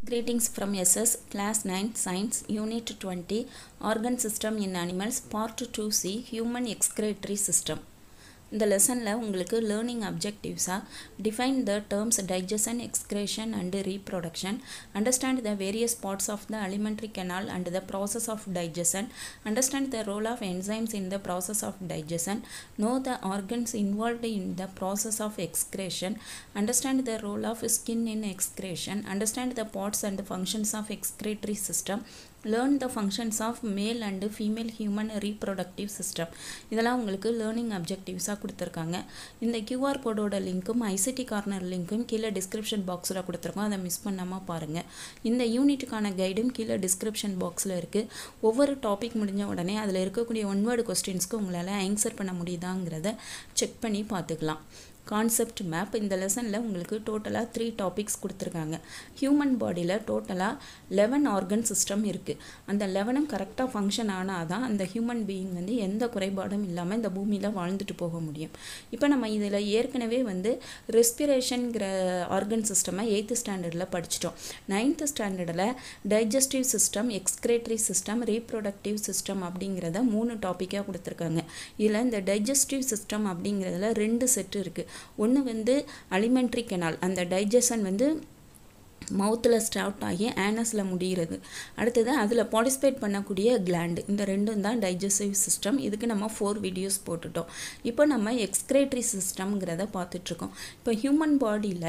Greetings from SS Class 9 Science Unit 20 Organ System in Animals Part 2C Human Excretory System இந்த லெசனில் உங்களுக்கு learning அப்ஜெக்டிவ்ஸாக define the terms digestion excretion and reproduction understand the various parts of the alimentary canal and the process of digestion understand the role of enzymes in the process of digestion know the organs involved in the process of excretion understand the role of skin in excretion understand the parts and functions of excretory system learn the functions of male and female human reproductive system இதெல்லாம் உங்களுக்கு learning அப்ஜெக்டிவ்ஸாக கொடுத்துருக்காங்க இந்த QR கோடோட லிங்க்கும் ICT corner லிங்க்கும் கீழே description பாக்ஸில் கொடுத்துருக்கோம் அதை மிஸ் பண்ணாமல் பாருங்கள் இந்த யூனிட்டுக்கான கைடும் கீழே டிஸ்கிரிப்ஷன் பாக்ஸில் இருக்குது ஒவ்வொரு டாபிக் முடிஞ்ச உடனே அதில் இருக்கக்கூடிய ஒன்வேர்டு கொஸ்டின்ஸ்க்கு உங்களால் ஆன்சர் பண்ண முடியுதாங்கிறத செக் பண்ணி பார்த்துக்கலாம் கான்செப்ட் மேப் இந்த லெசனில் உங்களுக்கு டோட்டலாக த்ரீ டாபிக்ஸ் கொடுத்துருக்காங்க ஹியூமன் பாடியில் டோட்டலாக லெவன் ஆர்கன் சிஸ்டம் இருக்குது அந்த லெவனும் கரெக்டாக ஃபங்க்ஷன் ஆனால் தான் அந்த ஹியூமன் பீயிங் வந்து எந்த குறைபாடும் இல்லாமல் இந்த பூமியில் வாழ்ந்துட்டு போக முடியும் இப்போ நம்ம இதில் ஏற்கனவே வந்து ரெஸ்பிரேஷனுங்கிற ஆர்கன் சிஸ்டமை எயித்து ஸ்டாண்டர்டில் படிச்சிட்டோம் நைன்த்து ஸ்டாண்டர்டில் digestive system excretory system reproductive system அப்படிங்கிறத மூணு டாப்பிக்காக கொடுத்துருக்காங்க இதில் இந்த டைஜஸ்டிவ் சிஸ்டம் அப்படிங்கிறதுல ரெண்டு செட்டு இருக்குது ஒன்று வந்து அலிமெண்ட்ரி கெனால் அந்த டைஜஷன் வந்து மவுத்தில் ஸ்டார்ட் ஆகி ஆனஸில் முடிகிறது அடுத்தது அதில் பார்ட்டிசிபேட் பண்ணக்கூடிய கிளாண்டு இந்த ரெண்டும் தான் டைஜஸ்டிவ் சிஸ்டம் இதுக்கு நம்ம ஃபோர் வீடியோஸ் போட்டுட்டோம் இப்போ நம்ம எக்ஸ்கிரேட்டரி சிஸ்டம்ங்கிறத பார்த்துட்ருக்கோம் இப்போ ஹியூமன் பாடியில்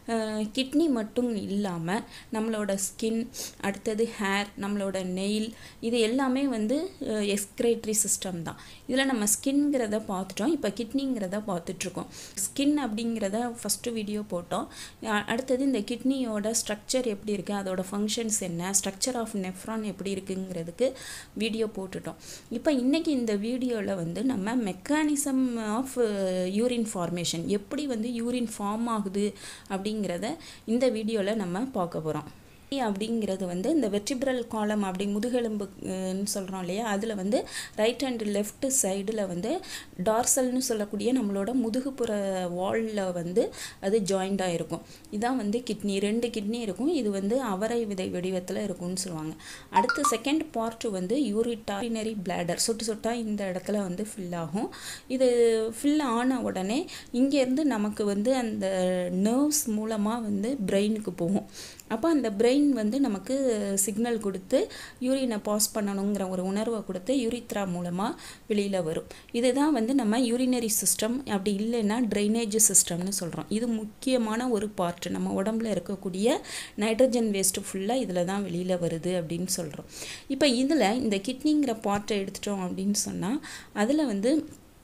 கிட்னி மட்டும் இல்லாமல் நம்மளோட ஸ்கின் அடுத்தது ஹேர் நம்மளோட நெயில் இது எல்லாமே வந்து எக்ஸ்கிரேட்டரி சிஸ்டம் தான் இதில் நம்ம ஸ்கின்ங்கிறத பார்த்துட்டோம் இப்போ கிட்னிங்கிறத பார்த்துட்ருக்கோம் ஸ்கின் அப்படிங்கிறத ஃபஸ்ட்டு வீடியோ போட்டோம் அடுத்தது இந்த கிட்னியோட ஸ்ட்ரக்சர் எப்படி இருக்குது அதோட ஃபங்க்ஷன்ஸ் என்ன ஸ்ட்ரக்சர் ஆஃப் நெஃப்ரான் எப்படி இருக்குங்கிறதுக்கு வீடியோ போட்டுட்டோம் இப்போ இன்றைக்கி இந்த வீடியோவில் வந்து நம்ம மெக்கானிசம் ஆஃப் யூரின் ஃபார்மேஷன் எப்படி வந்து யூரின் ஃபார்ம் ஆகுது அப்படிங்கிறத இந்த வீடியோவில் நம்ம பார்க்க போகிறோம் அப்படிங்கிறது வந்து இந்த வெற்றிபிரல் காலம் அப்படி முதுகெலும்புன்னு சொல்கிறோம் இல்லையா அதில் வந்து ரைட் அண்ட் லெஃப்ட் சைடில் வந்து டார்சல்னு சொல்லக்கூடிய நம்மளோட முதுகுப்புற வாலில் வந்து அது ஜாயிண்டாக இருக்கும் இதான் வந்து கிட்னி ரெண்டு கிட்னி இருக்கும் இது வந்து அவரை விதை வடிவத்தில் இருக்கும்னு சொல்லுவாங்க அடுத்து செகண்ட் பார்ட் வந்து யூரிட்டாரினரி பிளாடர் சொட்டு சொட்டாக இந்த இடத்துல வந்து ஃபில் ஆகும் இது ஃபில் ஆன உடனே இங்கேருந்து நமக்கு வந்து அந்த நர்வ்ஸ் மூலமாக வந்து பிரெயினுக்கு போகும் அப்போ அந்த பிரெயின் வந்து நமக்கு சிக்னல் கொடுத்து யூரினை பாஸ் பண்ணணுங்கிற ஒரு உணர்வை கொடுத்து யூரித்ரா மூலமாக வெளியில் வரும் இதுதான் வந்து நம்ம யூரினரி சிஸ்டம் அப்படி இல்லைன்னா ட்ரைனேஜ் சிஸ்டம்னு சொல்கிறோம் இது முக்கியமான ஒரு பார்ட் நம்ம உடம்புல இருக்கக்கூடிய நைட்ரஜன் வேஸ்ட்டு ஃபுல்லாக இதில் தான் வெளியில் வருது அப்படின்னு சொல்கிறோம் இப்போ இதில் இந்த கிட்னிங்கிற பார்ட்டை எடுத்துட்டோம் அப்படின்னு சொன்னால் அதில் வந்து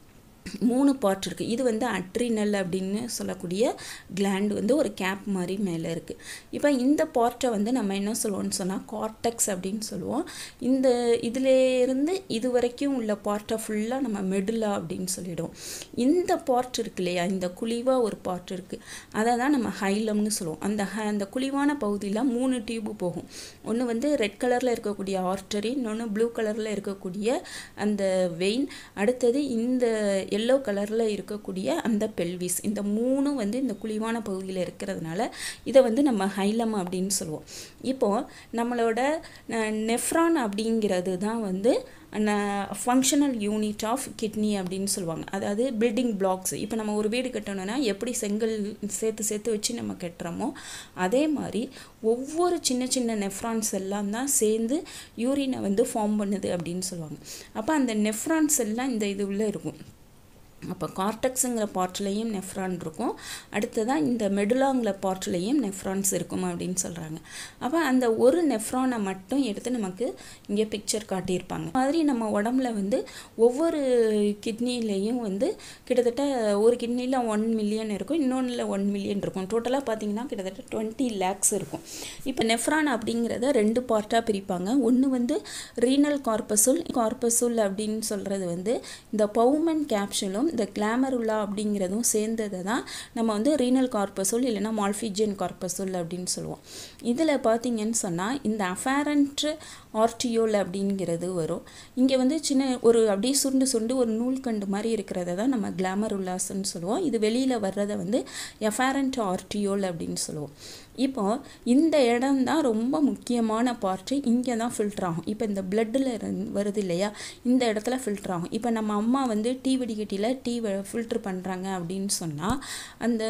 மூணு பார்ட் இருக்குது இது வந்து அட்ரினல் அப்படின்னு சொல்லக்கூடிய கிளாண்ட் வந்து ஒரு கேப் மாதிரி மேலே இருக்குது இப்போ இந்த பார்ட்டை வந்து நம்ம என்ன சொல்லுவோம்னு சொன்னால் கார்டெக்ஸ் அப்படின்னு சொல்லுவோம் இந்த இதிலேருந்து இது வரைக்கும் உள்ள பார்ட்டை ஃபுல்லாக நம்ம மெடுலா அப்படின்னு சொல்லிடுவோம் இந்த பார்ட் இருக்கு இல்லையா இந்த குழிவாக ஒரு பார்ட் இருக்குது அதை தான் நம்ம ஹைலம்னு சொல்லுவோம் அந்த ஹ அந்த குழிவான பகுதியில் மூணு டியூபு போகும் ஒன்று வந்து ரெட் கலரில் இருக்கக்கூடிய ஆர்டரி இன்னொன்று ப்ளூ கலரில் இருக்கக்கூடிய அந்த வெயின் அடுத்தது இந்த எல்லோ கலரில் இருக்கக்கூடிய அந்த பெல்விஸ் இந்த மூணும் வந்து இந்த குழிவான பகுதியில் இருக்கிறதுனால இதை வந்து நம்ம ஹைலம் அப்படின்னு சொல்லுவோம் இப்போது நம்மளோட நெஃப்ரான் அப்படிங்கிறது தான் வந்து ஃபங்க்ஷனல் யூனிட் ஆஃப் கிட்னி அப்படின்னு சொல்லுவாங்க அதாவது பில்டிங் பிளாக்ஸ் இப்போ நம்ம ஒரு வீடு கட்டணும்னா எப்படி செங்கல் சேர்த்து சேர்த்து வச்சு நம்ம கட்டுறோமோ அதே மாதிரி ஒவ்வொரு சின்ன சின்ன நெஃப்ரான்ஸ் எல்லாம் தான் சேர்ந்து யூரினை வந்து ஃபார்ம் பண்ணுது அப்படின்னு சொல்லுவாங்க அப்போ அந்த நெஃப்ரான்ஸ் எல்லாம் இந்த இது உள்ள இருக்கும் அப்போ கார்டெக்ஸுங்கிற பார்ட்லேயும் நெஃப்ரான் இருக்கும் அடுத்ததாக இந்த மெடுலாங்கிற பார்ட்லேயும் நெஃப்ரான்ஸ் இருக்கும் அப்படின்னு சொல்கிறாங்க அப்போ அந்த ஒரு நெஃப்ரானை மட்டும் எடுத்து நமக்கு இங்கே பிக்சர் காட்டியிருப்பாங்க மாதிரி நம்ம உடம்புல வந்து ஒவ்வொரு கிட்னிலையும் வந்து கிட்டத்தட்ட ஒரு கிட்னியில் ஒன் மில்லியன் இருக்கும் இன்னொன்றில் ஒன் மில்லியன் இருக்கும் டோட்டலாக பார்த்தீங்கன்னா கிட்டத்தட்ட டுவெண்ட்டி லேக்ஸ் இருக்கும் இப்போ நெஃப்ரான் அப்படிங்கிறத ரெண்டு பார்ட்டாக பிரிப்பாங்க ஒன்று வந்து ரீனல் கார்பசுல் கார்பசுல் அப்படின்னு சொல்கிறது வந்து இந்த பவுமன் கேப்சூலும் இந்த கிளாமருலா அப்படிங்கிறதும் சேர்ந்ததை தான் நம்ம வந்து ரீனல் கார்பசோல் இல்லைன்னா மால்ஃபிஜியன் கார்பசோல் அப்படின்னு சொல்லுவோம் இதில் பார்த்தீங்கன்னு சொன்னால் இந்த அஃபேரண்ட் ஆர்டியோல் அப்படிங்கிறது வரும் இங்கே வந்து சின்ன ஒரு அப்படியே சுருண்டு சுருண்டு ஒரு நூல்கண்டு மாதிரி இருக்கிறத தான் நம்ம கிளாமர் உல்லாஸ்ன்னு சொல்லுவோம் இது வெளியில் வர்றதை வந்து எஃபேரண்ட் ஆர்டியோல் அப்படின்னு சொல்லுவோம் இப்போ இந்த இடம் தான் ரொம்ப முக்கியமான பார்ட்டு இங்கே தான் ஃபில்டர் ஆகும் இப்போ இந்த பிளட்டில் வருது இல்லையா இந்த இடத்துல ஃபில்டர் ஆகும் இப்போ நம்ம அம்மா வந்து டீ வடிகட்டியில் டீ ஃபில்ட்ரு பண்ணுறாங்க அப்படின்னு சொன்னால் அந்த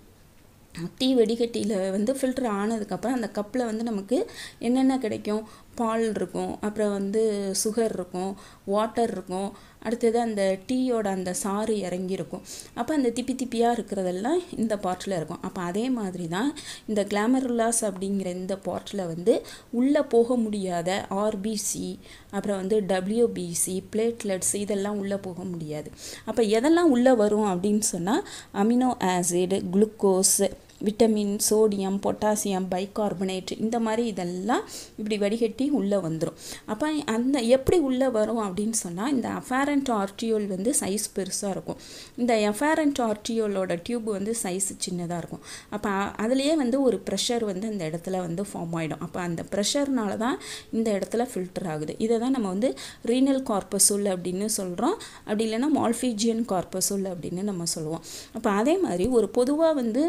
டீ வடிகட்டியில் வந்து ஃபில்டர் ஆனதுக்கப்புறம் அந்த கப்பில் வந்து நமக்கு என்னென்ன கிடைக்கும் பால் இருக்கும் அப்புறம் வந்து சுகர் இருக்கும் வாட்டர் இருக்கும் அடுத்தது அந்த டீயோட அந்த சாறு இறங்கியிருக்கும் அப்போ அந்த திப்பி திப்பியாக இருக்கிறதெல்லாம் இந்த பாட்டில் இருக்கும் அப்போ அதே மாதிரி தான் இந்த கிளாமருலாஸ் அப்படிங்கிற இந்த பாட்டில் வந்து உள்ளே போக முடியாத ஆர்பிசி அப்புறம் வந்து டபிள்யூபிசி பிளேட்லெட்ஸ் இதெல்லாம் உள்ளே போக முடியாது அப்போ எதெல்லாம் உள்ளே வரும் அப்படின்னு சொன்னால் amino acid glucose vitamin sodium potassium bicarbonate இந்த மாதிரி இதெல்லாம் இப்படி வடிகட்டி உள்ளே வந்துடும் அப்போ அந்த எப்படி உள்ளே வரும் அப்படின்னு சொன்னால் இந்த அஃபாரண்ட் ஆர்டியோல் வந்து சைஸ் பெருசாக இருக்கும் இந்த எஃபாரண்ட் ஆர்டியோலோட டியூப் வந்து சைஸ் சின்னதாக இருக்கும் அப்போ அதுலேயே வந்து ஒரு ப்ரெஷர் வந்து இந்த இடத்துல வந்து ஃபார்ம் ஆகிடும் அப்போ அந்த ப்ரெஷர்னால தான் இந்த இடத்துல ஃபில்டர் ஆகுது இதை தான் நம்ம வந்து ரீனல் கார்பசோல் அப்படின்னு சொல்கிறோம் அப்படி இல்லைன்னா மால்ஃபீஜியன் கார்பசோல் அப்படின்னு நம்ம சொல்லுவோம் அப்போ அதே மாதிரி ஒரு பொதுவாக வந்து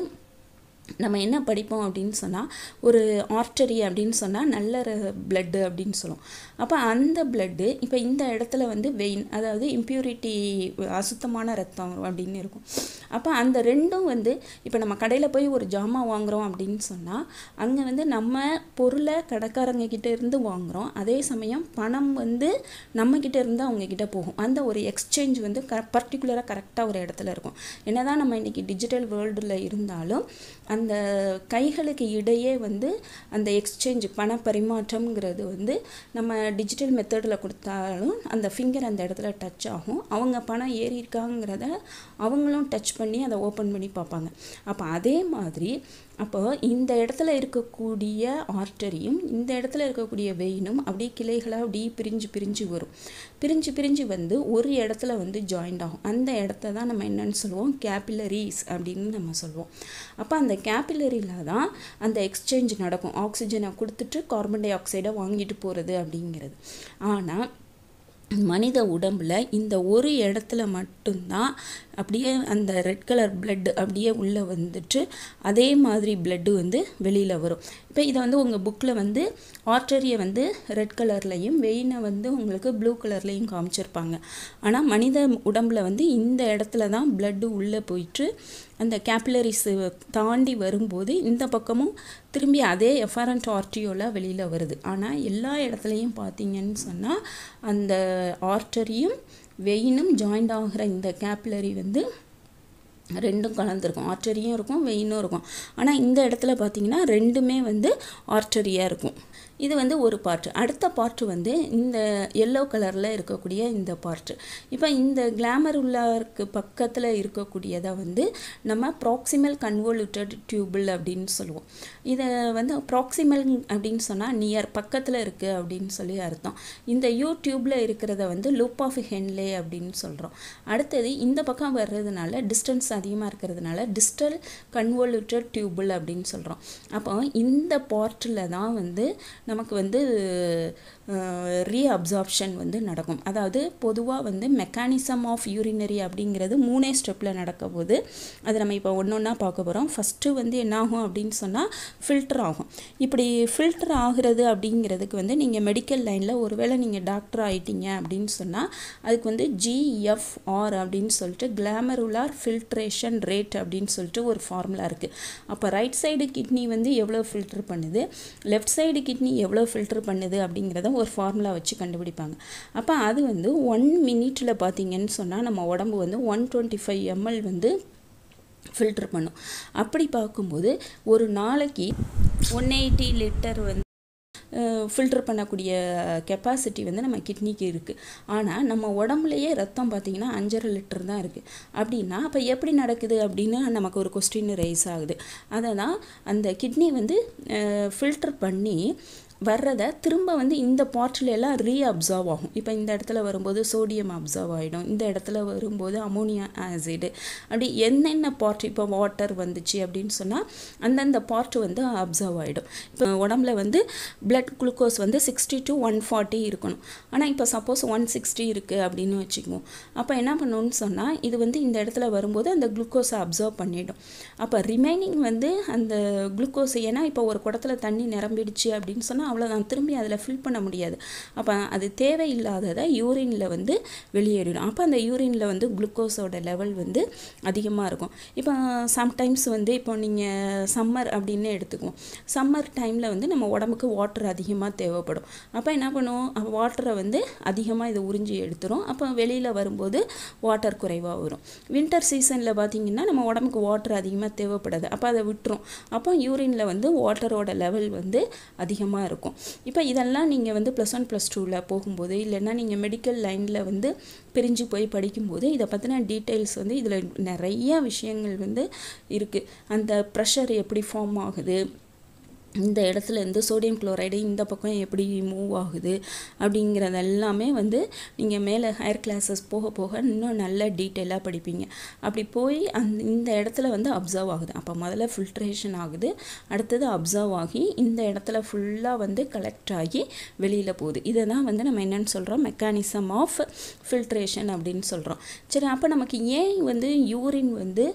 நம்ம என்ன படிப்போம் அப்படின்னு சொன்னால் ஒரு ஆர்டரி அப்படின்னு சொன்னால் நல்ல பிளட்டு அப்படின்னு சொல்லுவோம் அப்போ அந்த பிளட்டு இப்போ இந்த இடத்துல வந்து வெயின் அதாவது இம்ப்யூரிட்டி அசுத்தமான ரத்தம் அப்படின்னு இருக்கும் அப்போ அந்த ரெண்டும் வந்து இப்போ நம்ம கடையில் போய் ஒரு ஜாமான் வாங்குகிறோம் அப்படின்னு சொன்னால் அங்கே வந்து நம்ம பொருளை கடைக்காரங்க கிட்ட இருந்து வாங்குகிறோம் அதே சமயம் பணம் வந்து நம்மக்கிட்ட இருந்து அவங்கக்கிட்ட போகும் அந்த ஒரு எக்ஸ்சேஞ்ச் வந்து க பர்டிகுலராக கரெக்டாக ஒரு இடத்துல இருக்கும் என்னதான் நம்ம இன்றைக்கி டிஜிட்டல் வேர்ல்டில் இருந்தாலும் அந்த கைகளுக்கு இடையே வந்து அந்த எக்ஸ்சேஞ்ச் பண பரிமாற்றம்ங்கிறது வந்து நம்ம டிஜிட்டல் மெத்தடில் கொடுத்தாலும் அந்த ஃபிங்கர் அந்த இடத்துல டச் ஆகும் அவங்க பணம் ஏறி இருக்காங்கிறத அவங்களும் டச் பண்ணி அதை ஓப்பன் பண்ணி பார்ப்பாங்க அப்போ அதே மாதிரி அப்போ இந்த இடத்துல இருக்கக்கூடிய ஆர்டரியும் இந்த இடத்துல இருக்கக்கூடிய வெயினும் அப்படியே கிளைகளாக அப்படியே பிரிஞ்சு பிரிஞ்சு வரும் பிரிஞ்சு பிரிஞ்சு வந்து ஒரு இடத்துல வந்து ஜாயிண்ட் ஆகும் அந்த இடத்த தான் நம்ம என்னன்னு சொல்லுவோம் கேபிலரிஸ் அப்படின்னு நம்ம சொல்லுவோம் அப்போ அந்த கேபிலரியில் தான் அந்த எக்ஸ்சேஞ்ச் நடக்கும் ஆக்சிஜனை கொடுத்துட்டு கார்பன் டை ஆக்சைடை வாங்கிட்டு போகிறது அப்படிங்கிறது ஆனால் மனித உடம்பில் இந்த ஒரு இடத்துல மட்டும்தான் அப்படியே அந்த ரெட் கலர் பிளட் அப்படியே உள்ளே வந்துட்டு அதே மாதிரி பிளட்டு வந்து வெளியில் வரும் இப்போ இதை வந்து உங்கள் புக்கில் வந்து ஆர்டரியை வந்து ரெட் கலர்லையும் வெயினை வந்து உங்களுக்கு ப்ளூ கலர்லையும் காமிச்சிருப்பாங்க ஆனால் மனித உடம்பில் வந்து இந்த இடத்துல தான் பிளட்டு உள்ளே போயிட்டு அந்த கேபிலரிஸ் தாண்டி வரும்போது இந்த பக்கமும் திரும்பி அதே எஃபரண்ட் ஆர்டியோவில் வெளியில் வருது ஆனால் எல்லா இடத்துலையும் பார்த்தீங்கன்னு சொன்னால் அந்த ஆர்டரியும் வெயினும் ஜாயிண்ட் ஆகிற இந்த கேபிலரி வந்து ரெண்டும் கலந்துருக்கும் ஆர்டரியும் இருக்கும் வெயினும் இருக்கும் ஆனால் இந்த இடத்துல பார்த்தீங்கன்னா ரெண்டுமே வந்து ஆர்டரியாக இருக்கும் இது வந்து ஒரு பார்ட்டு அடுத்த பார்ட்டு வந்து இந்த எல்லோ கலரில் இருக்கக்கூடிய இந்த பார்ட்டு இப்போ இந்த கிளாமர் உள்ளாருக்கு பக்கத்தில் இருக்கக்கூடியதை வந்து நம்ம ப்ராக்சிமல் கன்வோல்யூட்டட் டியூபிள் அப்படின்னு சொல்லுவோம் இதை வந்து ப்ராக்சிமல் அப்படின்னு சொன்னால் நியர் பக்கத்தில் இருக்குது அப்படின்னு சொல்லி அர்த்தம் இந்த யூடியூப்பில் இருக்கிறத வந்து லூப் ஆஃப் ஹென்லே அப்படின்னு சொல்கிறோம் அடுத்தது இந்த பக்கம் வர்றதுனால டிஸ்டன்ஸ் அதிகமாக இருக்கிறதுனால டிஸ்டல் கன்வோல்யூட்டட் டியூபிள் அப்படின்னு சொல்கிறோம் அப்போ இந்த பார்ட்டில் தான் வந்து நமக்கு வந்து ரீஅப்சார்ப்ஷன் வந்து நடக்கும் அதாவது பொதுவாக வந்து மெக்கானிசம் ஆஃப் யூரினரி அப்படிங்கிறது மூணே ஸ்டெப்பில் நடக்க போது அது நம்ம இப்போ ஒன்று ஒன்றா பார்க்க போகிறோம் ஃபஸ்ட்டு வந்து என்ன ஆகும் அப்படின்னு சொன்னால் ஃபில்டர் ஆகும் இப்படி ஃபில்டர் ஆகுறது அப்படிங்கிறதுக்கு வந்து நீங்கள் மெடிக்கல் லைனில் ஒருவேளை நீங்கள் டாக்டர் ஆகிட்டீங்க அப்படின்னு சொன்னால் அதுக்கு வந்து ஜிஎஃப்ஆர் அப்படின்னு சொல்லிட்டு கிளாமருலார் ஃபில்ட்ரேஷன் ரேட் அப்படின்னு சொல்லிட்டு ஒரு ஃபார்முலா இருக்குது அப்போ ரைட் சைடு கிட்னி வந்து எவ்வளோ ஃபில்டர் பண்ணுது லெஃப்ட் சைடு கிட்னி எவ்வளோ ஃபில்டர் பண்ணுது அப்படிங்கிறத ஒரு ஃபார்முலா வச்சு கண்டுபிடிப்பாங்க அப்போ அது வந்து ஒன் மினிட்டில் பார்த்தீங்கன்னு சொன்னால் நம்ம உடம்பு வந்து ஒன் டுவெண்ட்டி ஃபைவ் எம்எல் வந்து ஃபில்டர் பண்ணும் அப்படி பார்க்கும்போது ஒரு நாளைக்கு ஒன் எயிட்டி லிட்டர் வந்து ஃபில்டர் பண்ணக்கூடிய கெப்பாசிட்டி வந்து நம்ம கிட்னிக்கு இருக்குது ஆனால் நம்ம உடம்புலையே ரத்தம் பார்த்திங்கன்னா அஞ்சரை லிட்டர் தான் இருக்குது அப்படின்னா அப்போ எப்படி நடக்குது அப்படின்னு நமக்கு ஒரு கொஸ்டின் ரைஸ் ஆகுது அதை தான் அந்த கிட்னி வந்து ஃபில்டர் பண்ணி வர்றதை திரும்ப வந்து இந்த பார்ட்டில் எல்லாம் ரீஅப்சர்வ் ஆகும் இப்போ இந்த இடத்துல வரும்போது சோடியம் அப்சர்வ் ஆகிடும் இந்த இடத்துல வரும்போது அமோனியா ஆசிடு அப்படி என்னென்ன பார்ட் இப்போ வாட்டர் வந்துச்சு அப்படின்னு சொன்னால் அந்தந்த பார்ட் வந்து அப்சர்வ் ஆகிடும் இப்போ உடம்புல வந்து பிளட் குளுக்கோஸ் வந்து சிக்ஸ்டி டு ஒன் ஃபார்ட்டி இருக்கணும் ஆனால் இப்போ சப்போஸ் ஒன் சிக்ஸ்டி இருக்குது அப்படின்னு வச்சுக்குவோம் அப்போ என்ன பண்ணணும்னு சொன்னால் இது வந்து இந்த இடத்துல வரும்போது அந்த குளுக்கோஸை அப்சர்வ் பண்ணிடும் அப்போ ரிமைனிங் வந்து அந்த குளுக்கோஸ் ஏன்னா இப்போ ஒரு குடத்துல தண்ணி நிரம்பிடுச்சு அப்படின்னு சொன்னால் அவ்வளோதான் திரும்பி அதில் ஃபில் பண்ண முடியாது அப்போ அது தேவையில்லாததை யூரினில் வந்து வெளியேறிடும் அப்போ அந்த யூரினில் வந்து குளுக்கோஸோட லெவல் வந்து அதிகமாக இருக்கும் இப்போ சம்டைம்ஸ் வந்து இப்போ நீங்கள் சம்மர் அப்படின்னு எடுத்துக்குவோம் சம்மர் டைமில் வந்து நம்ம உடம்புக்கு வாட்டர் அதிகமாக தேவைப்படும் அப்போ என்ன பண்ணுவோம் வாட்டரை வந்து அதிகமாக இதை உறிஞ்சி எடுத்துரும் அப்போ வெளியில் வரும்போது வாட்டர் குறைவாக வரும் வின்டர் சீசனில் பார்த்தீங்கன்னா நம்ம உடம்புக்கு வாட்டர் அதிகமாக தேவைப்படாது அப்போ அதை விட்டுரும் அப்போ யூரினில் வந்து வாட்டரோட லெவல் வந்து அதிகமாக இருக்கும் இப்போ இதெல்லாம் நீங்கள் வந்து ப்ளஸ் ஒன் ப்ளஸ் டூவில் போகும்போது இல்லைன்னா நீங்கள் மெடிக்கல் லைனில் வந்து பிரிஞ்சு போய் படிக்கும்போது இதை பற்றின டீட்டெயில்ஸ் வந்து இதில் நிறைய விஷயங்கள் வந்து இருக்குது அந்த ப்ரெஷர் எப்படி ஃபார்ம் ஆகுது இந்த இடத்துல இருந்து சோடியம் குளோரைடு இந்த பக்கம் எப்படி மூவ் ஆகுது அப்படிங்கிறது எல்லாமே வந்து நீங்கள் மேலே ஹையர் கிளாஸஸ் போக போக இன்னும் நல்ல டீட்டெயிலாக படிப்பீங்க அப்படி போய் அந்த இந்த இடத்துல வந்து அப்சர்வ் ஆகுது அப்போ முதல்ல ஃபில்ட்ரேஷன் ஆகுது அடுத்தது அப்சர்வ் ஆகி இந்த இடத்துல ஃபுல்லாக வந்து கலெக்ட் ஆகி வெளியில் போகுது இதை தான் வந்து நம்ம என்னென்னு சொல்கிறோம் மெக்கானிசம் ஆஃப் ஃபில்ட்ரேஷன் அப்படின்னு சொல்கிறோம் சரி அப்போ நமக்கு ஏன் வந்து யூரின் வந்து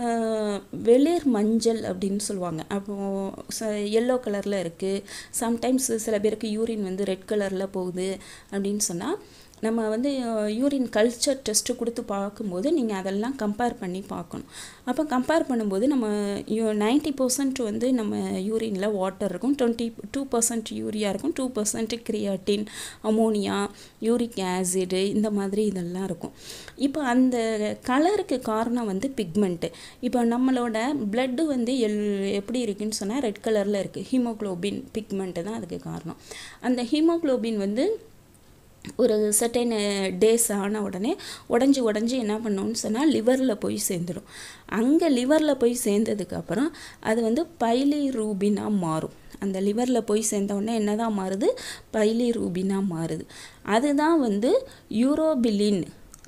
வெளிர் மஞ்சள் அப்படின்னு சொல்லுவாங்க அப்போது எல்லோ கலரில் இருக்குது சம்டைம்ஸ் சில பேருக்கு யூரின் வந்து ரெட் கலரில் போகுது அப்படின்னு சொன்னால் நம்ம வந்து யூரின் கல்ச்சர் டெஸ்ட்டு கொடுத்து பார்க்கும்போது நீங்கள் அதெல்லாம் கம்பேர் பண்ணி பார்க்கணும் அப்போ கம்பேர் பண்ணும்போது நம்ம யூ நைன்ட்டி பர்சன்ட் வந்து நம்ம யூரினில் வாட்டர் இருக்கும் டுவெண்ட்டி டூ பர்சன்ட் யூரியா இருக்கும் two percent creatinine ammonia uric acid இந்த மாதிரி இதெல்லாம் இருக்கும் இப்போ அந்த கலருக்கு காரணம் வந்து பிக்மெண்ட்டு இப்போ நம்மளோட பிளட்டு வந்து எல் எப்படி இருக்குன்னு சொன்னால் ரெட் கலரில் இருக்குது ஹீமோக்ளோபின் பிக்மெண்ட்டு தான் அதுக்கு காரணம் அந்த ஹீமோக்ளோபின் வந்து ஒரு சர்டன் டேஸ் ஆன உடனே உடஞ்சி உடஞ்சி என்ன பண்ணணும்னு சொன்னால் லிவரில் போய் சேர்ந்துடும் அங்கே லிவரில் போய் சேர்ந்ததுக்கப்புறம் அது வந்து பைலி ரூபினாக மாறும் அந்த லிவரில் போய் சேர்ந்த உடனே என்ன தான் மாறுது பைலி ரூபினாக மாறுது அதுதான் வந்து யூரோபிலின்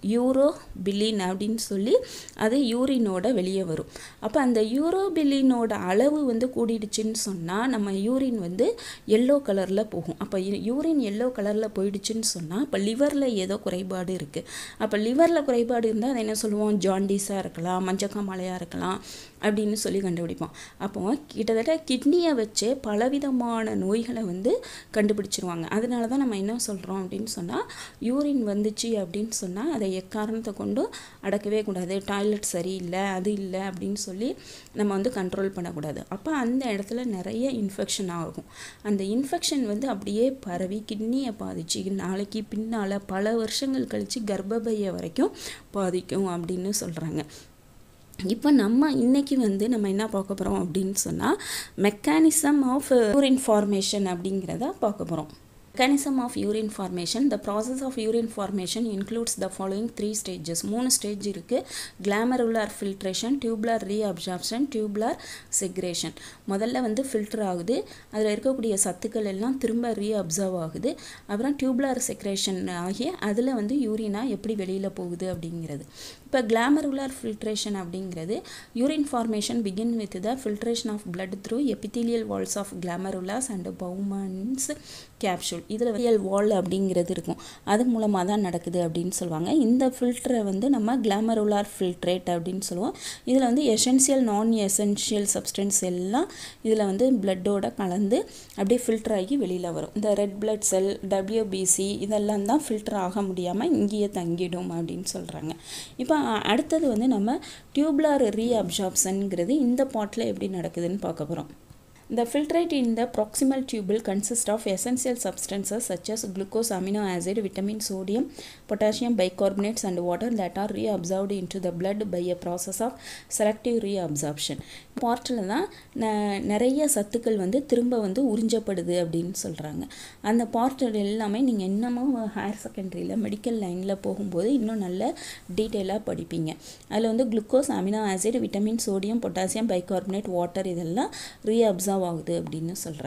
யூரோபிலின் அப்படின்னு சொல்லி அது யூரினோட வெளியே வரும் அப்போ அந்த யூரோபிலினோட அளவு வந்து கூடிடுச்சுன்னு சொன்னால் நம்ம யூரின் வந்து எல்லோ கலரில் போகும் அப்போ யூரின் எல்லோ கலரில் போயிடுச்சுன்னு சொன்னால் இப்போ லிவரில் ஏதோ குறைபாடு இருக்குது அப்போ லிவரில் குறைபாடு இருந்தால் அதை என்ன சொல்லுவோம் ஜாண்டிஸாக இருக்கலாம் மஞ்சக்காமலையாக இருக்கலாம் அப்படின்னு சொல்லி கண்டுபிடிப்போம் அப்போ கிட்டத்தட்ட கிட்னியை வச்சே பலவிதமான நோய்களை வந்து கண்டுபிடிச்சிருவாங்க அதனால தான் நம்ம என்ன சொல்கிறோம் அப்படின்னு சொன்னால் யூரின் வந்துச்சு அப்படின்னு சொன்னால் அதை எக்காரணத்தை கொண்டும் அடக்கவே கூடாது டாய்லெட் சரியில்லை அது இல்லை அப்படின்னு சொல்லி நம்ம வந்து கண்ட்ரோல் பண்ணக்கூடாது அப்போ அந்த இடத்துல நிறைய இன்ஃபெக்ஷன் ஆகும் அந்த இன்ஃபெக்ஷன் வந்து அப்படியே பரவி கிட்னியை பாதிச்சு நாளைக்கு பின்னால் பல வருஷங்கள் கழித்து கர்ப்பப்பையை வரைக்கும் பாதிக்கும் அப்படின்னு சொல்கிறாங்க இப்போ நம்ம இன்னைக்கு வந்து நம்ம என்ன பார்க்க போகிறோம் அப்படின்னு சொன்னால் மெக்கானிசம் ஆஃப் யூரின் ஃபார்மேஷன் அப்படிங்கிறத பார்க்க போகிறோம் mechanism of urine formation the process of urine formation includes the following three stages மூணு ஸ்டேஜ் இருக்குது glomerular filtration tubular reabsorption tubular segregation முதல்ல வந்து ஃபில்டர் ஆகுது அதில் இருக்கக்கூடிய சத்துக்கள் எல்லாம் திரும்ப ரீஅப்சர்வ் ஆகுது அப்புறம் tubular segregation ஆகி அதில் வந்து யூரினாக எப்படி வெளியில் போகுது அப்படிங்கிறது இப்போ glomerular filtration அப்படிங்கிறது urine formation begin with the filtration of blood through epithelial walls of glomerulus and Bowman's capsule இதில் ரியல் வால் அப்படிங்கிறது இருக்கும் அது மூலமாக தான் நடக்குது அப்படின்னு சொல்லுவாங்க இந்த ஃபில்டரை வந்து நம்ம கிளாமருலார் ஃபில்ட்ரேட் அப்படின்னு சொல்லுவோம் இதில் வந்து எசென்சியல் நான் எசென்ஷியல் சப்ஸ்டன்ஸ் எல்லாம் இதில் வந்து பிளட்டோட கலந்து அப்படியே ஃபில்டர் ஆகி வெளியில் வரும் இந்த ரெட் பிளட் செல் டபிள்யூபிசி இதெல்லாம் தான் ஃபில்டர் ஆக முடியாமல் இங்கேயே தங்கிடும் அப்படின்னு சொல்கிறாங்க இப்போ அடுத்தது வந்து நம்ம டியூப்லார் ரீஅப்சார்ப்ஷனுங்கிறது இந்த பாட்டில் எப்படி நடக்குதுன்னு பார்க்க போகிறோம் The filtrate in the proximal tubule consists of essential substances such as glucose, amino acid, vitamin, sodium, potassium bicarbonates and water that are reabsorbed into the blood by a process of selective reabsorption. பார்ட்டில் தான் ந நிறைய சத்துக்கள் வந்து திரும்ப வந்து உறிஞ்சப்படுது அப்படின்னு சொல்கிறாங்க அந்த பார்ட்டில் எல்லாமே நீங்கள் இன்னமும் ஹையர் செகண்டரியில் மெடிக்கல் லைனில் போகும்போது இன்னும் நல்ல டீட்டெயிலாக படிப்பீங்க அதில் வந்து glucose amino acid vitamin sodium potassium bicarbonate water இதெல்லாம் ரீஅப்சர்வ் ஆகுது அப்படின்னு சொல்கிறாங்க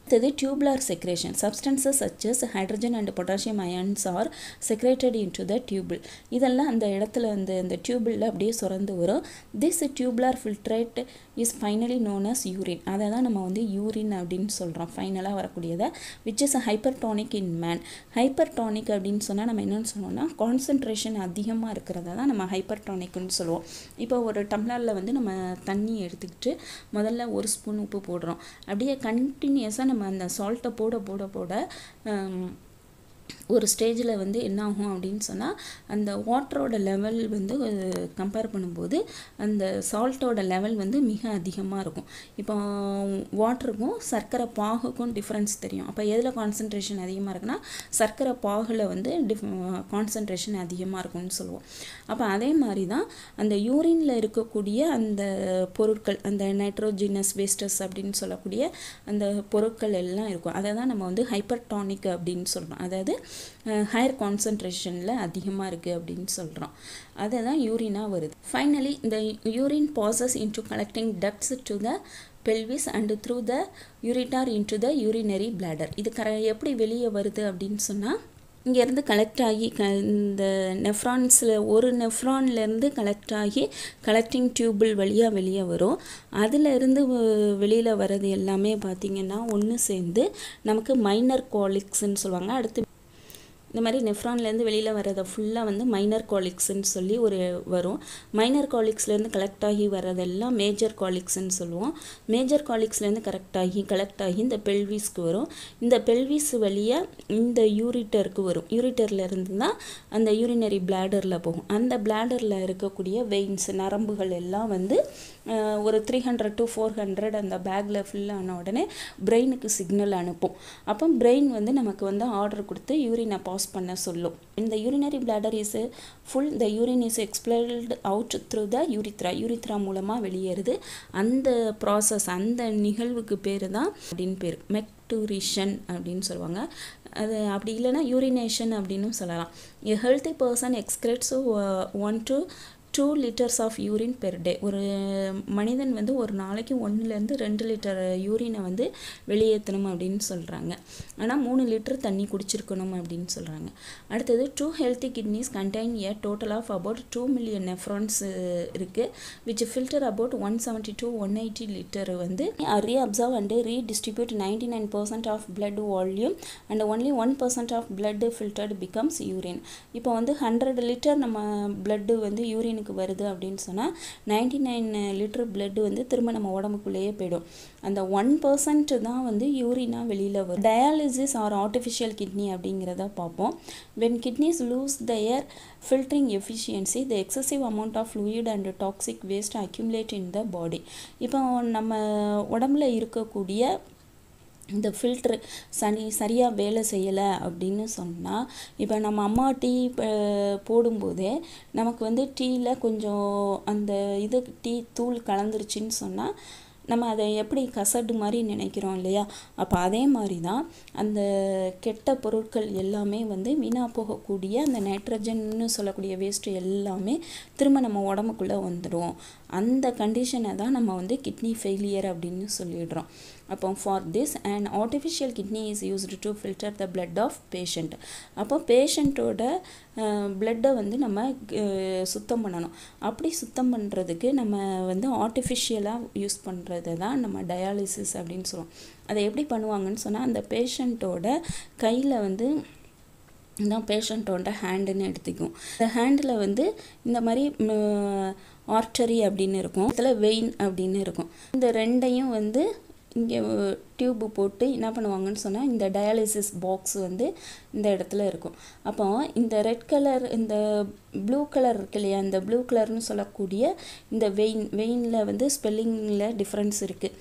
அடுத்தது tubular secretion substances such as hydrogen and potassium ions are secreted into the tubule இதெல்லாம் அந்த இடத்துல அந்த இந்த டியூபிளில் அப்படியே சுரந்து வரும் this tubular filtrate is finally known as urine அதை தான் நம்ம வந்து யூரின் அப்படின்னு சொல்கிறோம் ஃபைனலாக வரக்கூடியதை which is hypertonic in man hypertonic அப்படின்னு சொன்னால் நம்ம என்னென்னு சொல்லுவோம்னா கான்சன்ட்ரேஷன் அதிகமாக இருக்கிறத தான் நம்ம ஹைப்பர் டானிக்னு சொல்லுவோம் இப்போ ஒரு டம்ளரில் வந்து நம்ம தண்ணி எடுத்துக்கிட்டு முதல்ல ஒரு ஸ்பூன் உப்பு போடுறோம் அப்படியே கண்டினியூஸாக நம்ம அந்த சால்ட்டை போட போட போட ஒரு ஸ்டேஜில் வந்து என்ன ஆகும் அப்படின்னு சொன்னால் அந்த வாட்டரோட லெவல் வந்து கம்பேர் பண்ணும்போது அந்த சால்ட்டோட லெவல் வந்து மிக அதிகமாக இருக்கும் இப்போ வாட்டருக்கும் சர்க்கரை பாகுக்கும் டிஃப்ரென்ஸ் தெரியும் அப்போ எதில் கான்சன்ட்ரேஷன் அதிகமாக இருக்குன்னா சர்க்கரை பாகில் வந்து டிஃப் கான்சன்ட்ரேஷன் அதிகமாக இருக்கும்னு சொல்லுவோம் அப்போ அதே மாதிரி தான் அந்த யூரினில் இருக்கக்கூடிய அந்த பொருட்கள் அந்த நைட்ரோஜினஸ் வேஸ்டஸ் அப்படின்னு சொல்லக்கூடிய அந்த பொருட்கள் எல்லாம் இருக்கும் அதை தான் நம்ம வந்து ஹைப்பர் டானிக் அப்படின்னு சொல்கிறோம் அதாவது ஹையர் கான்சன்ட்ரேஷனில் அதிகமாக இருக்குது அப்படின்னு சொல்கிறோம் அதை தான் யூரினாக வருது ஃபைனலி இந்த urine passes into collecting ducts to the pelvis and through the ureter into the urinary bladder இது கர எப்படி வெளியே வருது அப்படின்னு சொன்னால் இங்கேருந்து கலெக்ட் ஆகி க இந்த நெஃப்ரான்ஸில் ஒரு நெஃப்ரான்லேருந்து கலெக்ட் ஆகி கலெக்டிங் டியூபிள் வழியாக வெளியே வரும் அதிலிருந்து வெளியில் வர்றது எல்லாமே பார்த்திங்கன்னா ஒன்று சேர்ந்து நமக்கு மைனர் காலிக்ஸ்ன்னு சொல்லுவாங்க அடுத்து இந்த மாதிரி நெஃப்ரான்லேருந்து வெளியில் வரதை ஃபுல்லாக வந்து மைனர் காலிக்ஸ்ன்னு சொல்லி ஒரு வரும் மைனர் காலிக்ஸ்லேருந்து கலெக்ட் ஆகி வரதெல்லாம் மேஜர் காலிக்ஸ்ன்னு சொல்லுவோம் மேஜர் காலிக்ஸ்லேருந்து கரெக்ட் ஆகி கலெக்ட் ஆகி இந்த பெல்விஸ்க்கு வரும் இந்த பெல்விஸ் வழியாக இந்த யூரிட்டருக்கு வரும் யூரிட்டர்லேருந்து தான் அந்த யூரினரி பிளாடரில் போகும் அந்த பிளாடரில் இருக்கக்கூடிய வெயின்ஸ் நரம்புகள் எல்லாம் வந்து ஒரு three hundred to four hundred அந்த பேக்கில் ஃபில் ஆன உடனே பிரெயினுக்கு சிக்னல் அனுப்பும் அப்போ பிரெயின் வந்து நமக்கு வந்து ஆர்டர் கொடுத்து யூரினை பாஸ் பண்ண சொல்லும் இந்த urinary bladder is full the urine is expelled out through the urethra urethra மூலமாக வெளியேறுது அந்த ப்ராசஸ் அந்த நிகழ்வுக்கு பேர் தான் அப்படின்னு பேர் மெக்டூரிஷன் அப்படின்னு சொல்லுவாங்க அது அப்படி இல்லைன்னா யூரினேஷன் அப்படின்னு சொல்லலாம் a healthy person excretes one to two litres of urine per day ஒரு மனிதன் வந்து ஒரு நாளைக்கு ஒன்றுலேருந்து ரெண்டு லிட்டர் யூரினை வந்து வெளியேற்றணும் அப்படின்னு சொல்கிறாங்க ஆனால் மூணு லிட்டர் தண்ணி குடிச்சிருக்கணும் அப்படின்னு சொல்கிறாங்க அடுத்தது two healthy kidneys contain a total of about two million nephrons இருக்குது which filter about one seventy to one eighty litre வந்து reabsorb and redistribute ninety nine percent of blood volume and only one percent of blood filtered becomes urine இப்போ வந்து hundred litre நம்ம blood வந்து யூரினுக்கு வருது அப்படின்னு சொன்னால் ninety nine litre blood வந்து திரும்ப நம்ம உடம்புக்குள்ளேயே போயிடும் அந்த ஒன் பர்சன்ட் தான் வந்து யூரினாக வெளியில் வரும் டயாலிசிஸ் ஆர் ஆர்டிஃபிஷியல் கிட்னி அப்படிங்கிறத பார்ப்போம் when kidneys lose their filtering efficiency the excessive amount of fluid and toxic waste accumulate in the body இப்போ நம்ம உடம்புல இருக்கக்கூடிய இந்த ஃபில்ட்ரு சனி சரியாக வேலை செய்யலை அப்படின்னு சொன்னால் இப்போ நம்ம அம்மா டீ போடும்போதே நமக்கு வந்து டீயில் கொஞ்சம் அந்த இது டீ தூள் கலந்துருச்சுன்னு சொன்னால் நம்ம அதை எப்படி கசடு மாதிரி நினைக்கிறோம் இல்லையா அப்போ அதே மாதிரி தான் அந்த கெட்ட பொருட்கள் எல்லாமே வந்து வீணாக போகக்கூடிய அந்த நைட்ரஜன்னு சொல்லக்கூடிய வேஸ்ட்டு எல்லாமே திரும்ப நம்ம உடம்புக்குள்ளே வந்துடும் அந்த கண்டிஷனை தான் நம்ம வந்து கிட்னி ஃபெயிலியர் அப்படின்னு சொல்லிடுறோம் அப்போ for this and artificial kidney is used to filter the blood of patient அப்போ பேஷண்ட்டோட பிளட்டை வந்து நம்ம சுத்தம் பண்ணணும் அப்படி சுத்தம் பண்ணுறதுக்கு நம்ம வந்து ஆர்டிஃபிஷியலாக யூஸ் பண்ணுறது தான் நம்ம டயாலிசிஸ் அப்படின்னு சொல்லுவோம் அதை எப்படி பண்ணுவாங்கன்னு சொன்னால் அந்த பேஷண்ட்டோட கையில் வந்து தான் பேஷண்ட்டோட ஹேண்டுன்னு எடுத்துக்கும் இந்த ஹேண்டில் வந்து இந்த மாதிரி ஆர்டரி அப்படின்னு இருக்கும் இதில் வெயின் அப்படின்னு இருக்கும் இந்த ரெண்டையும் வந்து இங்கே டியூப்பு போட்டு என்ன பண்ணுவாங்கன்னு சொன்னால் இந்த டயாலிசிஸ் பாக்ஸ் வந்து இந்த இடத்துல இருக்கும் அப்போ இந்த ரெட் கலர் இந்த ப்ளூ கலர் இருக்கு இல்லையா இந்த ப்ளூ கலர்னு சொல்லக்கூடிய இந்த வெயின் வெயினில் வந்து ஸ்பெல்லிங்கில் டிஃப்ரென்ஸ் இருக்குது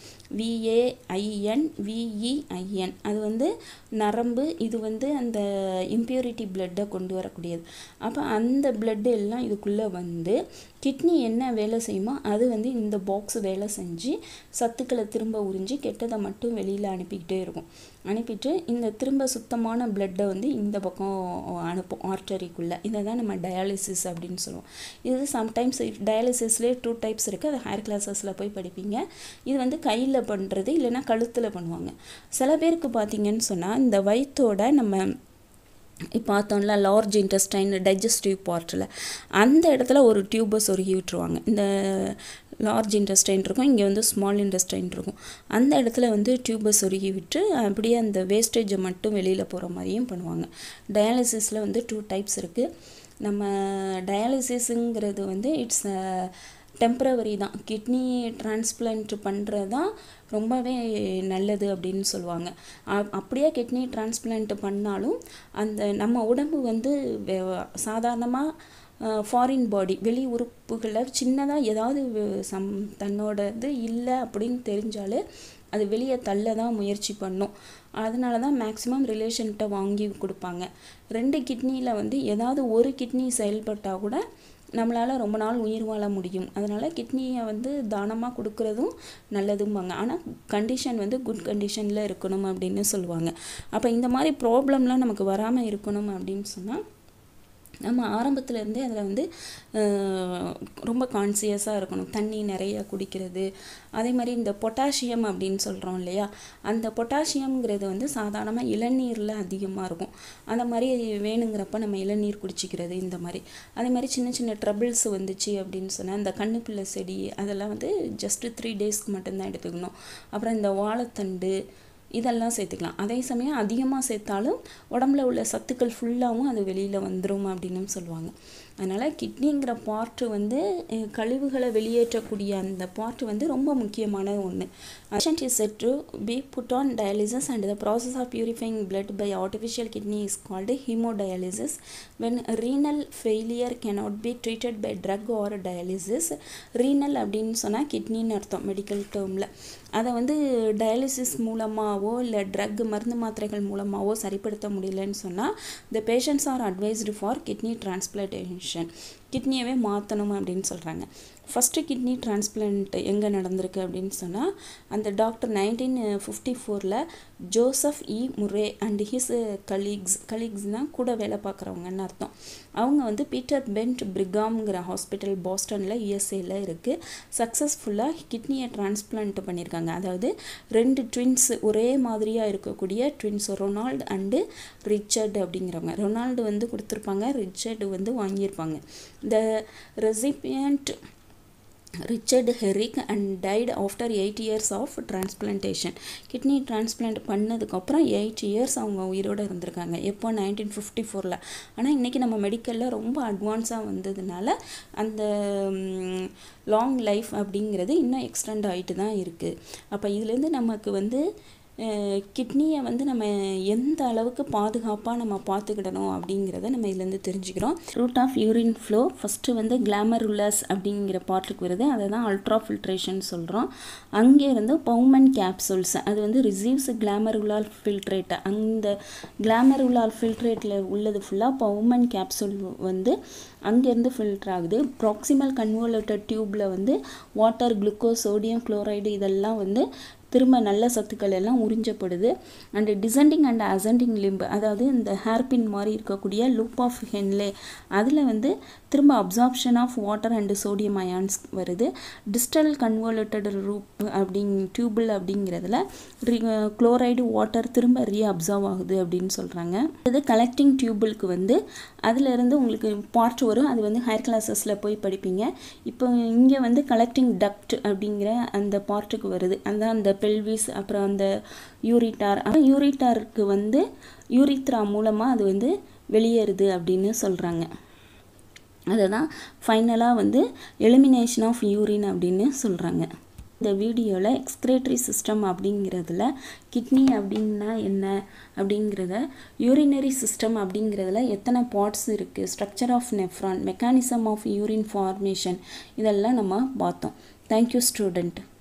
விஏஐஎன் விஇஐஎன் அது வந்து நரம்பு இது வந்து அந்த இம்ப்யூரிட்டி பிளட்டை கொண்டு வரக்கூடியது அப்போ அந்த பிளட்டு எல்லாம் இதுக்குள்ளே வந்து கிட்னி என்ன வேலை செய்யுமோ அது வந்து இந்த பாக்ஸ் வேலை செஞ்சு சத்துக்களை திரும்ப உறிஞ்சி கெட்டதை மட்டும் வெளியில் அனுப்பிக்கிட்டே இருக்கும் அனுப்பிட்டு இந்த திரும்ப சுத்தமான பிளட்டை வந்து இந்த பக்கம் அனுப்பும் ஆர்டரிக்குள்ளே இதை தான் நம்ம டயாலிசிஸ் அப்படின்னு சொல்லுவோம் இது சம்டைம்ஸ் டயாலிசிஸ்லேயே டூ டைப்ஸ் இருக்குது அது ஹையர் கிளாஸஸில் போய் படிப்பீங்க இது வந்து கையில் பண்ணுறது இல்லைன்னா கழுத்தில் பண்ணுவாங்க சில பேருக்கு பார்த்தீங்கன்னு சொன்னால் இந்த வயிற்றோட நம்ம இப்போ பார்த்தோம்ல லார்ஜ் இன்டெஸ்டைன் டைஜஸ்டிவ் பார்ட்டில் அந்த இடத்துல ஒரு டியூபை சொருகி விட்டுருவாங்க இந்த லார்ஜ் இன்டெஸ்டைன் இருக்கும் இங்கே வந்து ஸ்மால் இன்டெஸ்டைன் இருக்கும் அந்த இடத்துல வந்து டியூபை சொருகி விட்டு அப்படியே அந்த வேஸ்டேஜை மட்டும் வெளியில் போகிற மாதிரியும் பண்ணுவாங்க டயாலிசிஸில் வந்து டூ டைப்ஸ் இருக்குது நம்ம டயாலிசிஸுங்கிறது வந்து இட்ஸ் டெம்ப்ரவரி தான் கிட்னி டிரான்ஸ்பிளான்ட் பண்ணுறது தான் ரொம்பவே நல்லது அப்படின்னு சொல்லுவாங்க அப்படியே கிட்னி டிரான்ஸ்பிளான்ட் பண்ணாலும் அந்த நம்ம உடம்பு வந்து சாதாரணமாக ஃபாரின் பாடி வெளி உறுப்புகளில் சின்னதாக ஏதாவது சம் தன்னோட இது இல்லை அப்படின்னு தெரிஞ்சாலே அது வெளியே தள்ள தான் முயற்சி பண்ணும் அதனால தான் மேக்ஸிமம் ரிலேஷன்கிட்ட வாங்கி கொடுப்பாங்க ரெண்டு கிட்னியில் வந்து ஏதாவது ஒரு கிட்னி செயல்பட்டால் கூட நம்மளால் ரொம்ப நாள் உயிர் வாழ முடியும் அதனால் கிட்னியை வந்து தானமாக கொடுக்குறதும் நல்லதும்பாங்க ஆனால் கண்டிஷன் வந்து குட் கண்டிஷனில் இருக்கணும் அப்படின்னு சொல்லுவாங்க அப்போ இந்த மாதிரி ப்ராப்ளம்லாம் நமக்கு வராமல் இருக்கணும் அப்படின்னு சொன்னால் நம்ம ஆரம்பத்துலேருந்தே அதில் வந்து ரொம்ப கான்சியஸாக இருக்கணும் தண்ணி நிறைய குடிக்கிறது அதே மாதிரி இந்த பொட்டாசியம் அப்படின்னு சொல்கிறோம் இல்லையா அந்த பொட்டாசியம்ங்கிறது வந்து சாதாரணமாக இளநீரில் அதிகமாக இருக்கும் அந்த மாதிரி வேணுங்கிறப்ப நம்ம இளநீர் குடிச்சிக்கிறது இந்த மாதிரி அதே மாதிரி சின்ன சின்ன ட்ரபிள்ஸ் வந்துச்சு அப்படின்னு சொன்னால் இந்த கண்ணுப்பிள்ளை செடி அதெல்லாம் வந்து ஜஸ்ட்டு த்ரீ டேஸ்க்கு மட்டும்தான் எடுத்துக்கணும் அப்புறம் இந்த வாழைத்தண்டு இதெல்லாம் சேர்த்துக்கலாம் அதே சமயம் அதிகமாக சேர்த்தாலும் உடம்புல உள்ள சத்துக்கள் ஃபுல்லாகவும் அது வெளியில் வந்துடும் அப்படின்னு சொல்லுவாங்க அதனால் கிட்னிங்கிற பார்ட்டு வந்து கழிவுகளை வெளியேற்றக்கூடிய அந்த பார்ட்டு வந்து ரொம்ப முக்கியமான ஒன்று patient is said to be put on dialysis and the process of purifying blood by artificial kidney is called hemodialysis when renal failure cannot be treated by drug or dialysis renal அப்படின்னு சொன்னால் கிட்னின்னு அர்த்தம் medical டேர்மில் அதை வந்து dialysis மூலமாகவோ இல்லை drug மருந்து மாத்திரைகள் மூலமாகவோ சரிப்படுத்த முடியலன்னு சொன்னால் the patients are advised for kidney transplantation கிட்னியவே மாற்றணும் அப்படின்னு சொல்கிறாங்க ஃபஸ்ட்டு கிட்னி டிரான்ஸ்பிளான்ட் எங்கே நடந்திருக்கு அப்படின்னு சொன்னால் அந்த டாக்டர் நைன்டீன் ஃபிஃப்டி ஃபோரில் Joseph E Murray and his colleagues கலீக்ஸ்னால் கூட வேலை பார்க்குறவங்கன்னு அர்த்தம் அவங்க வந்து பீட்டர் பென்ட் பிரிகாம்ங்கிற ஹாஸ்பிட்டல் பாஸ்டனில் யூஎஸ்ஏல இருக்குது சக்ஸஸ்ஃபுல்லாக கிட்னியை டிரான்ஸ்பிளான்ட் பண்ணியிருக்காங்க அதாவது ரெண்டு ட்வின்ஸ் ஒரே மாதிரியாக இருக்கக்கூடிய ட்வின்ஸ் ரொனால்டு அண்டு ரிச்சர்டு அப்படிங்கிறவங்க ரொனால்டு வந்து கொடுத்துருப்பாங்க ரிச்சர்டு வந்து வாங்கியிருப்பாங்க the recipient Richard Herrick and died after eight years of transplantation kidney transplant பண்ணதுக்கப்புறம் எயிட் இயர்ஸ் அவங்க உயிரோடு இருந்திருக்காங்க எப்போ நைன்டீன் ஃபிஃப்டி ஃபோரில் ஆனால் இன்றைக்கி நம்ம மெடிக்கலில் ரொம்ப அட்வான்ஸாக வந்ததுனால அந்த லாங் லைஃப் அப்படிங்கிறது இன்னும் எக்ஸ்டெண்ட் ஆகிட்டு தான் இருக்குது அப்போ இதுலேருந்து நமக்கு வந்து கிட்னியை வந்து நம்ம எந்த அளவுக்கு பாதுகாப்பாக நம்ம பார்த்துக்கிடணும் அப்படிங்கிறத நம்ம இதுலேருந்து தெரிஞ்சுக்கிறோம் route of urine flow first வந்து கிளாமருலஸ் அப்படிங்கிற பார்ட்டுக்கு வருது அதை தான் அல்ட்ரா ஃபில்ட்ரேஷன் சொல்கிறோம் அங்கேருந்து பவுமன் கேப்சூல்ஸ் அது வந்து ரிசீவ்ஸ் கிளாமருலால் ஃபில்ட்ரேட் அந்த கிளாமருலால் ஃபில்ட்ரேட்டில் உள்ளது ஃபுல்லாக பவுமன் கேப்சூல் வந்து அங்கேருந்து ஃபில்டர் ஆகுது ப்ராக்சிமல் கன்வர்லேட்டட் டியூப்பில் வந்து வாட்டர் குளுக்கோஸ் சோடியம் குளோரைடு இதெல்லாம் வந்து திரும்ப நல்ல சத்துக்கள் எல்லாம் உறிஞ்சப்படுது and descending and ascending limb அதாவது இந்த ஹேர்பின் மாதிரி இருக்கக்கூடிய லூப் ஆஃப் ஹென்லே அதில் வந்து திரும்ப absorption of water and sodium ions வருது டிஸ்டல் கன்வர்லேட்டட் ரூப் அப்படிங் டியூபிள் அப்படிங்கிறதுல ரி குளோரைடு வாட்டர் திரும்ப ரீ அப்சர்வ் ஆகுது அப்படின்னு சொல்கிறாங்க இது கலெக்டிங் டியூபிளுக்கு வந்து அதிலிருந்து உங்களுக்கு பார்ட் வரும் அது வந்து ஹையர் கிளாஸஸில் போய் படிப்பீங்க இப்போ இங்கே வந்து கலெக்டிங் டக்ட் அப்படிங்கிற அந்த பார்ட்டுக்கு வருது அந்த அந்த பெல்விஸ் அப்புறம் அந்த யூரிட்டார் யூரிட்டாருக்கு வந்து யூரித்ரா மூலமாக அது வந்து வெளியேறுது அப்படின்னு சொல்கிறாங்க அதை தான் ஃபைனலாக வந்து எலிமினேஷன் ஆஃப் யூரின் அப்படின்னு சொல்கிறாங்க இந்த வீடியோவில் எக்ஸ்கிரேட்டரி சிஸ்டம் அப்படிங்கிறதுல கிட்னி அப்படின்னா என்ன அப்படிங்கிறத யூரினரி சிஸ்டம் அப்படிங்கிறதுல எத்தனை பார்ட்ஸ் இருக்குது structure of nephron mechanism of urine formation இதெல்லாம் நம்ம பார்த்தோம் தேங்க்யூ ஸ்டூடெண்ட்